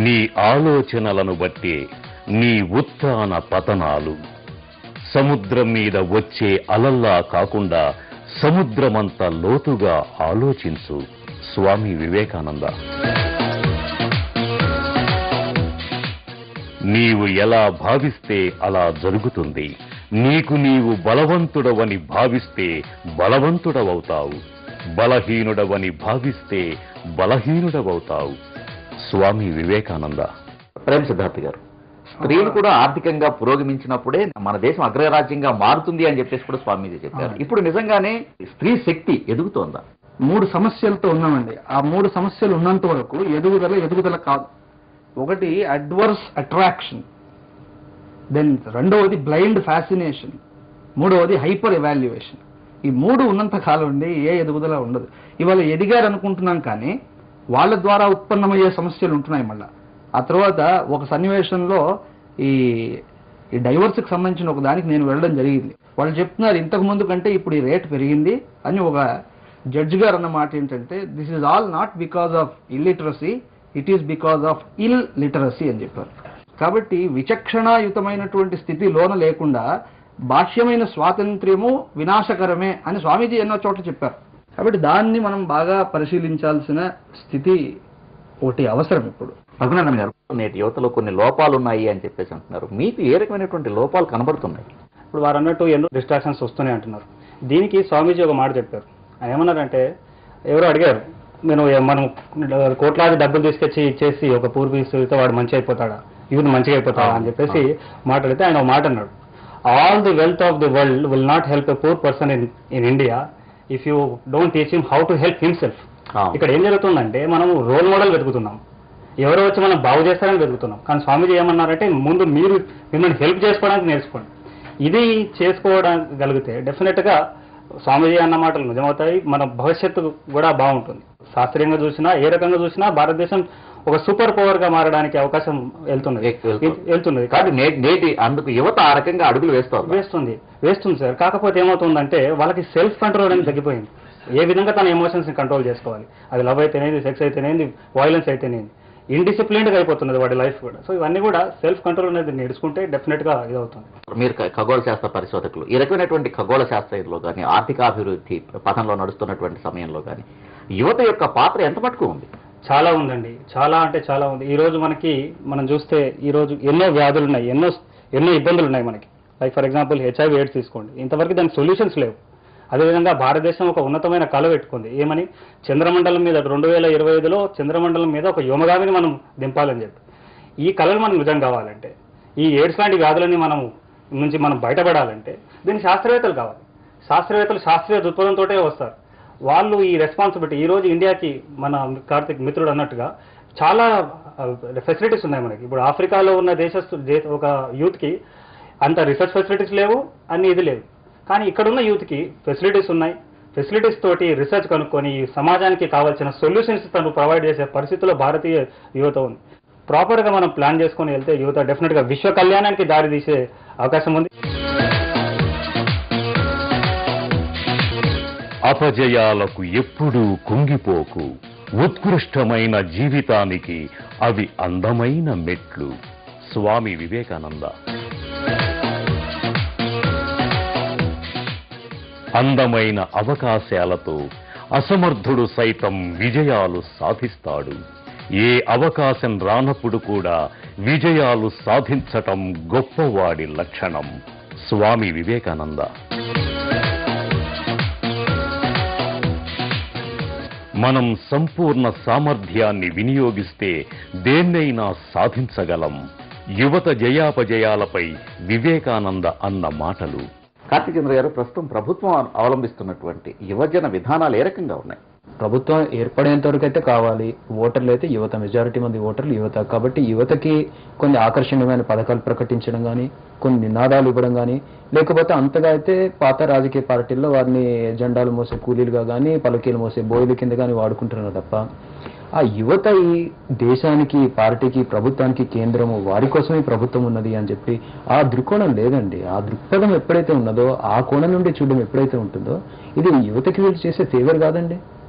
నీ ఆలోచనలను బట్టి నీ ఉత్థాన పతనాలు సముద్రం మీద వచ్చే అలల్లా కాకుండా సముద్రమంత లోతుగా ఆలోచించు స్వామి వివేకానంద నీవు ఎలా భావిస్తే అలా జరుగుతుంది నీకు నీవు బలవంతుడవని భావిస్తే బలవంతుడవవుతావు బలహీనుడవని భావిస్తే బలహీనుడవవుతావు స్వామి వివేకానంద ప్రేమ్ సిద్ధార్థ్ గారు స్త్రీలు కూడా ఆర్థికంగా పురోగమించినప్పుడే మన దేశం అగ్రరాజ్యంగా మారుతుంది అని చెప్పేసి కూడా స్వామీజీ చెప్పారు ఇప్పుడు నిజంగానే స్త్రీ శక్తి ఎదుగుతోందా మూడు సమస్యలతో ఉన్నామండి ఆ మూడు సమస్యలు ఉన్నంత వరకు ఎదుగుదల ఎదుగుదల కాదు ఒకటి అడ్వర్స్ అట్రాక్షన్ దెన్ రెండవది బ్లైండ్ ఫ్యాసినేషన్ మూడవది హైపర్ ఎవాల్యుయేషన్ ఈ మూడు ఉన్నంత కాలం అండి ఏ ఎదుగుదల ఉండదు ఇవాళ ఎదిగారు అనుకుంటున్నాం కానీ వాళ్ళ ద్వారా ఉత్పన్నమయ్యే సమస్యలు ఉంటున్నాయి మళ్ళా ఆ తర్వాత ఒక సన్నివేశంలో ఈ ఈ డైవర్స్కి సంబంధించిన ఒక దానికి నేను వెళ్ళడం జరిగింది వాళ్ళు చెప్తున్నారు ఇంతకు ముందు కంటే ఇప్పుడు ఈ రేట్ పెరిగింది అని ఒక జడ్జి గారు అన్న మాట ఏంటంటే this is all not because of illiteracy it is because of ill literacy అని చెప్పారు కాబట్టి విచక్షణాయుతమైనటువంటి స్థితి లోన లేకుండా భాష్యమైన స్వాతంత్ర్యము వినాశకరమే అని స్వామీజీ ఎన్నో చోట్ల చెప్పారు కాబట్టి దాన్ని మనం బాగా పరిశీలించాల్సిన స్థితి ఒకటి అవసరం ఇప్పుడు రఘునందన్ గారు నేటి యువతలో కొన్ని లోపాలు ఉన్నాయి అని చెప్పేసి అంటున్నారు మీకు ఏ రకమైనటువంటి లోపాలు కనబడుతున్నాయి ఇప్పుడు వారు అన్నట్టు ఎన్నో డిస్ట్రాక్షన్స్ వస్తున్నాయి అంటున్నారు దీనికి స్వామీజీ ఒక మాట చెప్పారు ఆయన ఏమన్నారంటే ఎవరో అడిగారు నేను ఏ- మనం కోట్లాది డబ్బులు తీసుకొచ్చి ఇచ్చేసి ఒక పూర్వీకులతో వాడు మంచి అయిపోతాడా యూత్ మంచిగా అయిపోతాడా అని చెప్పేసి మాట్లాడితే ఆయన ఒక మాట అన్నాడు all the wealth of the world will not help a poor person in in India if you don't teach him how to help himself అవును. ఇక్కడ ఏం జరుగుతుందంటే మనం రోల్ మోడల్ వెతుకుతున్నాం ఎవరో వచ్చి మనం బాగు చేస్తారని వెతుకుతున్నాం కానీ స్వామీజీ ఏమన్నారంటే ముందు మీరు మిమ్మల్ని హెల్ప్ చేసుకోవడానికి నేర్చుకోండి ఇది చేసుకోవడానికి కలిగితే డెఫినెట్ గా స్వామీజీ అన్న మాటలు నిజమవుతాయి మన భవిష్యత్తు కూడా బాగుంటుంది శాస్త్రీయంగా చూసినా ఏ రకంగా చూసినా భారతదేశం ఒక సూపర్ పవర్ గా మారడానికి అవకాశం వెళ్తున్నది వెళ్తుంది. వెళ్తున్నది కానీ నేటి నేటి అందుకు యువత ఆ రకంగా అడుగులు వేస్తోంది వేస్తుంది వేస్తుంది సార్ కాకపోతే ఏమవుతుందంటే వాళ్ళకి సెల్ఫ్ కంట్రోల్ అనేది తగ్గిపోయింది ఏ విధంగా తన ఎమోషన్స్ ని కంట్రోల్ చేసుకోవాలి అది లవ్ అయితేనేది సెక్స్ అయితేనేది వైలెన్స్ అయితేనేది ఇండిసిప్లిన్డ్ గా అయిపోతున్నది వాడి లైఫ్ కూడా సో ఇవన్నీ కూడా సెల్ఫ్ కంట్రోల్ అనేది నేర్చుకుంటే డెఫినెట్ గా ఇది అవుతుంది మీరు ఖ- ఖగోళ శాస్త్ర పరిశోధకులు ఈ రకమైనటువంటి ఖగోళ శాస్త్రంలో కానీ ఆర్థికాభివృద్ధి పథంలో నడుస్తున్నటువంటి సమయంలో కానీ యువత యొక్క పాత్ర ఎంత మటుకు ఉంది చాలా ఉందండి చాలా అంటే చాలా ఉంది ఈ రోజు మనకి మనం చూస్తే ఈ రోజు ఎన్నో వ్యాధులు ఉన్నాయి ఎన్నో ఎన్నో ఇబ్బందులు ఉన్నాయి మనకి like for example HIV AIDS తీసుకోండి ఇంతవరకు దానికి సొల్యూషన్స్ లేవు అదేవిధంగా భారతదేశం ఒక ఉన్నతమైన కళ పెట్టుకుంది ఏమని చంద్రమండలం మీద రెండు వేల ఇరవై ఐదులో చంద్రమండలం మీద ఒక యోమగామిని మనం దింపాలని చెప్పి ఈ కళలు మనకు నిజం కావాలంటే ఈ ఎయిడ్స్ లాంటి వ్యాధులని మనం నుంచి మనం బయటపడాలంటే దీనికి శాస్త్రవేత్తలు కావాలి శాస్త్రవేత్తలు శాస్త్రీయ దృక్పథంతో వస్తారు వాళ్ళు ఈ రెస్పాన్సిబిలిటీ ఈ రోజు ఇండియాకి మన కార్తిక్ మిత్రుడు అన్నట్టుగా చాలా ఫెసిలిటీస్ ఉన్నాయి మనకి ఇప్పుడు ఆఫ్రికాలో ఉన్న దేశస్తు దే- ఒక యూత్కి అంత రీసెర్చ్ ఫెసిలిటీస్ లేవు అన్ని ఇది లేవు కానీ ఇక్కడున్న యూత్కి ఫెసిలిటీస్ ఉన్నాయి ఫెసిలిటీస్ తోటి రీసెర్చ్ కనుక్కొని ఈ సమాజానికి కావాల్సిన సొల్యూషన్స్ తను ప్రొవైడ్ చేసే పరిస్థితిలో భారతీయ యువత ఉంది ప్రాపర్గా మనం ప్లాన్ చేసుకొని వెళ్తే యువత డెఫినెట్గా విశ్వ కళ్యాణానికి దారి తీసే అవకాశం ఉంది అపజయాలకు ఎప్పుడూ కుంగిపోకు ఉత్కృష్టమైన జీవితానికి అవి అందమైన మెట్లు స్వామి వివేకానంద అందమైన అవకాశాలతో అసమర్థుడు సైతం విజయాలు సాధిస్తాడు ఏ అవకాశం రానప్పుడు కూడా విజయాలు సాధించటం గొప్పవాడి లక్షణం స్వామి వివేకానంద మనం సంపూర్ణ సామర్థ్యాన్ని వినియోగిస్తే దేన్నైనా సాధించగలం యువత జయాపజయాలపై వివేకానంద అన్న మాటలు కార్తీక్ చంద్ర గారు ప్రస్తుతం ప్రభుత్వం అవలంబిస్తున్నటువంటి యువజన విధానాలు ఏ రకంగా ఉన్నాయి ప్రభుత్వం ఏర్పడేంత వరకు అయితే కావాలి ఓటర్లు అయితే యువత మెజారిటీ మంది ఓటర్లు యువత కాబట్టి యువతకి కొన్ని ఆకర్షణీయమైన పథకాలు ప్రకటించడం కానీ కొన్ని నినాదాలు ఇవ్వడం కానీ లేకపోతే అంతగా అయితే పాత రాజకీయ పార్టీల్లో వారిని జెండాలు మోసే కూలీలుగా కానీ పలకీలు మోసే బోయిల కింద కానీ వాడుకుంటున్నారు తప్ప ఆ యువత ఈ దేశానికి పార్టీకి ప్రభుత్వానికి కేంద్రము వారి కోసమే ప్రభుత్వం ఉన్నది అని చెప్పి ఆ దృక్కోణం లేదండి ఆ దృక్పథం ఎప్పుడైతే ఉన్నదో ఆ కోణం నుండి చూడడం ఎప్పుడైతే ఉంటుందో ఇది యువతకి వీళ్ళు చేసే ఫేవర్ కాదండి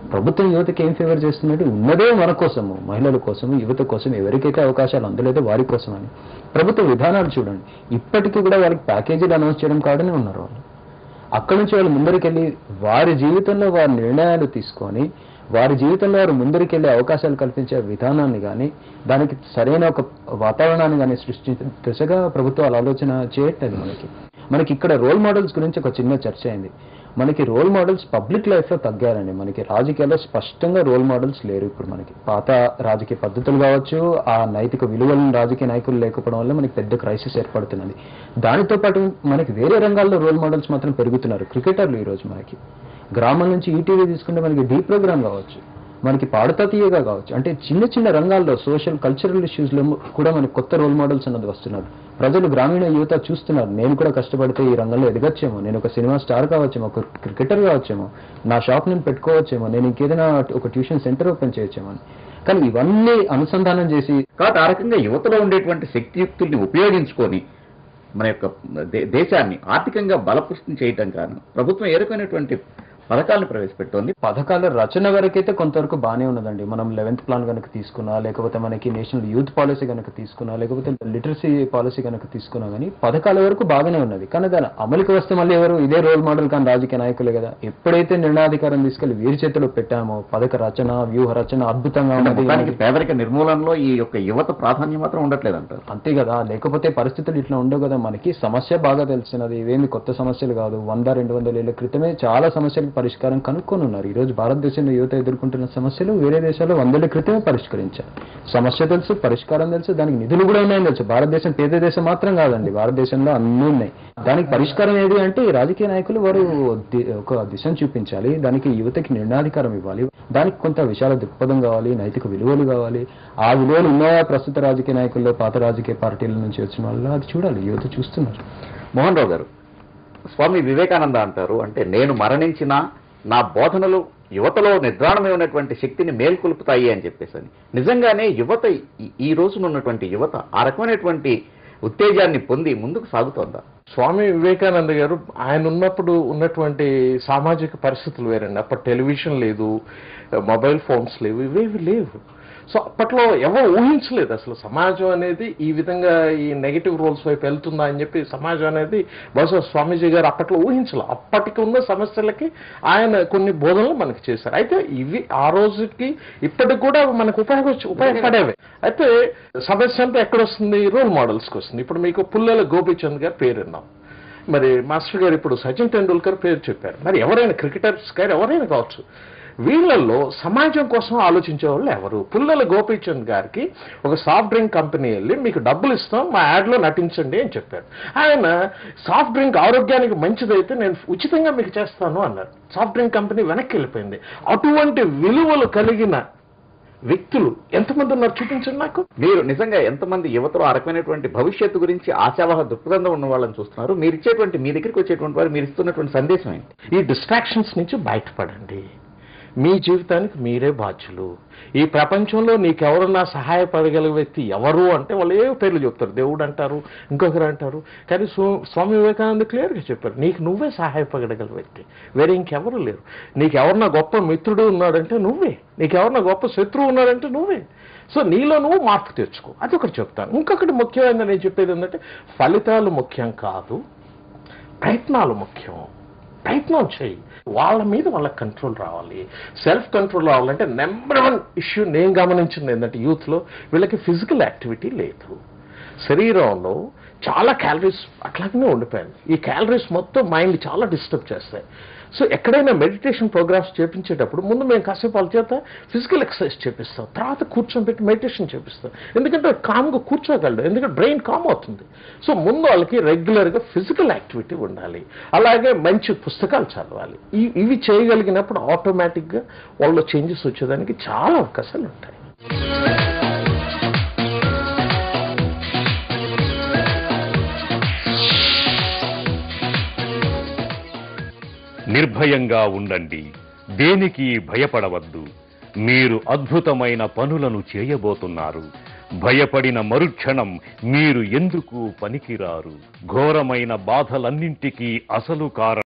ప్రభుత్వం యువతకి ఏం ఫేవర్ చేస్తున్నట్టు ఉన్నదే మన కోసము మహిళల కోసము యువత కోసం ఎవరికైతే అవకాశాలు అందలేదో వారి కోసం అని ప్రభుత్వ విధానాలు చూడండి ఇప్పటికీ కూడా వాళ్ళకి ప్యాకేజీలు అనౌన్స్ చేయడం కాడనే ఉన్నారు వాళ్ళు అక్కడి నుంచి వాళ్ళు ముందరికెళ్ళి వారి జీవితంలో వారి నిర్ణయాలు తీసుకొని వారి జీవితంలో వారు ముందరికెళ్ళే అవకాశాలు కల్పించే విధానాన్ని కానీ దానికి సరైన ఒక వాతావరణాన్ని కానీ సృష్టించే దిశగా ప్రభుత్వాలు ఆలోచన చేయట్లేదు మనకి మనకి ఇక్కడ రోల్ మోడల్స్ గురించి ఒక చిన్న చర్చ అయింది మనకి రోల్ మోడల్స్ పబ్లిక్ లైఫ్లో తగ్గారండి మనకి రాజకీయాల్లో స్పష్టంగా రోల్ మోడల్స్ లేరు ఇప్పుడు మనకి పాత రాజకీయ పద్ధతులు కావచ్చు ఆ నైతిక విలువలను రాజకీయ నాయకులు లేకపోవడం వల్ల మనకి పెద్ద క్రైసిస్ ఏర్పడుతున్నది దానితో పాటు మనకి వేరే రంగాల్లో రోల్ మోడల్స్ మాత్రం పెరుగుతున్నారు క్రికెటర్లు ఈ రోజు మనకి గ్రామం నుంచి ఈటీవీ తీసుకుంటే మనకి డీ ప్రోగ్రామ్ కావచ్చు మనకి పాడుతా తీయగా కావచ్చు అంటే చిన్న చిన్న రంగాల్లో సోషల్ కల్చరల్ ఇష్యూస్లో కూడా మనకి కొత్త రోల్ మోడల్స్ అన్నది వస్తున్నారు ప్రజలు గ్రామీణ యువత చూస్తున్నారు నేను కూడా కష్టపడితే ఈ రంగంలో ఎదగచ్చేమో నేను ఒక సినిమా స్టార్ కావచ్చేమో ఒక క్రికెటర్ కావచ్చేమో నా షాప్ నేను పెట్టుకోవచ్చేమో నేను ఇంకేదైనా ఒక ట్యూషన్ సెంటర్ ఓపెన్ చేయొచ్చేమో అని కానీ ఇవన్నీ అనుసంధానం చేసి కాబట్టి ఆ రకంగా యువతలో ఉండేటువంటి శక్తియుక్తుల్ని ఉపయోగించుకొని మన యొక్క దే- దేశాన్ని ఆర్థికంగా బలపుష్టం చేయటం కాను ప్రభుత్వం ఏ రకమైనటువంటి పథకాలను ప్రవేశపెడుతోంది పథకాల రచన వరకైతే కొంతవరకు బాగానే ఉన్నదండి మనం లెవెన్త్ ప్లాన్ కనుక తీసుకున్నా లేకపోతే మనకి నేషనల్ యూత్ పాలసీ కనుక తీసుకున్నా లేకపోతే లిటరసీ పాలసీ కనుక తీసుకున్నా కానీ పథకాల వరకు బాగానే ఉన్నది కానీ దాని అమలుకి వస్తే మళ్ళీ ఎవరు ఇదే రోల్ మోడల్ కానీ రాజకీయ నాయకులే కదా ఎప్పుడైతే నిర్ణయాధికారం తీసుకెళ్లి వీరి చేతిలో పెట్టామో పథక రచన వ్యూహ రచన అద్భుతంగా అంటే ఉన్నది మొత్తానికి పేదరిక నిర్మూలనలో ఈ యొక్క యువత ప్రాధాన్యం మాత్రం ఉండట్లేదు అంటారు అంతే కదా లేకపోతే పరిస్థితులు ఇట్లా ఉండవు కదా మనకి సమస్య బాగా తెలిసినది ఇవేమి కొత్త సమస్యలు కాదు వంద రెండు వందల ఏళ్ల క్రితమే చాలా సమస్యలకు పరిష్కారం కనుక్కొని ఉన్నారు ఈ రోజు భారతదేశంలో యువత ఎదుర్కొంటున్న సమస్యలు వేరే దేశాల్లో వందేళ్ల క్రితమే పరిష్కరించారు సమస్య తెలుసు పరిష్కారం తెలుసు దానికి నిధులు కూడా ఉన్నాయని తెలుసు భారతదేశం పేద దేశం మాత్రం కాదండి భారతదేశంలో అన్నీ ఉన్నాయి దానికి పరిష్కారం ఏది అంటే ఈ రాజకీయ నాయకులు వారు ది- ఒక దిశను చూపించాలి దానికి యువతకి నిర్ణయాధికారం ఇవ్వాలి దానికి కొంత విశాల దృక్పథం కావాలి నైతిక విలువలు కావాలి ఆ విలువలు ఉన్నాయా ప్రస్తుత రాజకీయ నాయకుల్లో పాత రాజకీయ పార్టీల నుంచి వచ్చిన వాళ్ళు అది చూడాలి యువత చూస్తున్నారు మోహన్ రావు గారు స్వామి వివేకానంద అంటారు అంటే నేను మరణించిన నా బోధనలు యువతలో నిద్రాణమే ఉన్నటువంటి శక్తిని మేల్కొల్పుతాయి అని చెప్పేసి అని నిజంగానే యువత ఈ- ఈ రోజున ఉన్నటువంటి యువత ఆ రకమైనటువంటి ఉత్తేజాన్ని పొంది ముందుకు సాగుతోందా స్వామి వివేకానంద గారు ఆయన ఉన్నప్పుడు ఉన్నటువంటి సామాజిక పరిస్థితులు వేరండి అప్పటి టెలివిజన్ లేదు మొబైల్ ఫోన్స్ లేవు ఇవేవి లేవు సో అప్పట్లో ఎవరు ఊహించలేదు అసలు సమాజం అనేది ఈ విధంగా ఈ నెగిటివ్ రోల్స్ వైపు వెళ్తుందా అని చెప్పి సమాజం అనేది బహుశా స్వామీజీ గారు అప్పట్లో ఊహించలే అప్పటికి ఉన్న సమస్యలకి ఆయన కొన్ని బోధనలు మనకి చేశారు అయితే ఇవి ఆ రోజుకి ఇప్పటికి కూడా మనకు ఉపయోగ ఉపయోగపడేవి అయితే సమస్య అంతా ఎక్కడొస్తుంది రోల్ మోడల్స్కి వస్తుంది ఇప్పుడు మీకు పుల్లెల గోపీచంద్ గారు పేరు విన్నాం మరి మాస్టర్ గారు ఇప్పుడు సచిన్ టెండూల్కర్ పేరు చెప్పారు మరి ఎవరైనా క్రికెటర్స్ గారు ఎవరైనా కావచ్చు వీళ్ళల్లో సమాజం కోసం ఆలోచించే వాళ్ళు ఎవరు పుల్లల గోపీచంద్ గారికి ఒక సాఫ్ట్ డ్రింక్ కంపెనీ వెళ్ళి మీకు డబ్బులు ఇస్తాం మా యాడ్లో నటించండి అని చెప్పారు ఆయన సాఫ్ట్ డ్రింక్ ఆరోగ్యానికి మంచిదైతే నేను ఉచితంగా మీకు చేస్తాను అన్నారు సాఫ్ట్ డ్రింక్ కంపెనీ వెనక్కి వెళ్ళిపోయింది అటువంటి విలువలు కలిగిన వ్యక్తులు ఎంతమంది ఉన్నారు చూపించండి నాకు మీరు నిజంగా ఎంతమంది యువతలో ఆ రకమైనటువంటి భవిష్యత్తు గురించి ఆశావహ దృక్పథంలో ఉన్న వాళ్ళని చూస్తున్నారు మీరు ఇచ్చేటువంటి మీ దగ్గరికి వచ్చేటువంటి వారు మీరు ఇస్తున్నటువంటి సందేశం ఏంటి ఈ డిస్ట్రాక్షన్స్ నుంచి బయటపడండి మీ జీవితానికి మీరే బాధ్యులు ఈ ప్రపంచంలో నీకెవరన్నా సహాయపడగలిగే వ్యక్తి ఎవరు అంటే వాళ్ళు ఏ పేర్లు చెప్తారు దేవుడు అంటారు ఇంకొకరు అంటారు కానీ స్వ- స్వామి వివేకానంద క్లియర్గా చెప్పారు నీకు నువ్వే సహాయపడగల వ్యక్తి వేరే ఇంకెవరు లేరు నీకెవరన్నా గొప్ప మిత్రుడు ఉన్నాడంటే నువ్వే నీకెవరన్నా గొప్ప శత్రువు ఉన్నాడంటే నువ్వే సో నీలో నువ్వు మార్పు తెచ్చుకో అది ఒకటి చెప్తాను ఇంకొకటి ముఖ్యమైన నేను చెప్పేది ఏంటంటే ఫలితాలు ముఖ్యం కాదు ప్రయత్నాలు ముఖ్యం ప్రయత్నం చేయి వాళ్ళ మీద వాళ్ళకి కంట్రోల్ రావాలి సెల్ఫ్ కంట్రోల్ రావాలంటే నెంబర్ వన్ ఇష్యూ నేను గమనించింది ఏంటంటే యూత్లో వీళ్ళకి ఫిజికల్ యాక్టివిటీ లేదు శరీరంలో చాలా క్యాలరీస్ అట్లాగనే ఉండిపోయాయి ఈ క్యాలరీస్ మొత్తం మైండ్ చాలా డిస్టర్బ్ చేస్తాయి సో ఎక్కడైనా మెడిటేషన్ ప్రోగ్రామ్స్ చేపించేటప్పుడు ముందు మేము కాసేపు వాళ్ళ చేత ఫిజికల్ ఎక్సర్సైజ్ చేపిస్తాం తర్వాత కూర్చొని పెట్టి మెడిటేషన్ చేపిస్తాం ఎందుకంటే కామ్గా కూర్చోగలడు ఎందుకంటే బ్రెయిన్ కామ్ అవుతుంది సో ముందు వాళ్ళకి రెగ్యులర్గా ఫిజికల్ యాక్టివిటీ ఉండాలి అలాగే మంచి పుస్తకాలు చదవాలి ఈ ఇవి చేయగలిగినప్పుడు ఆటోమేటిక్గా వాళ్ళలో చేంజెస్ వచ్చేదానికి చాలా అవకాశాలు ఉంటాయి నిర్భయంగా ఉండండి దేనికి భయపడవద్దు మీరు అద్భుతమైన పనులను చేయబోతున్నారు భయపడిన మరుక్షణం మీరు ఎందుకు పనికిరారు ఘోరమైన బాధలన్నింటికీ అసలు కారణం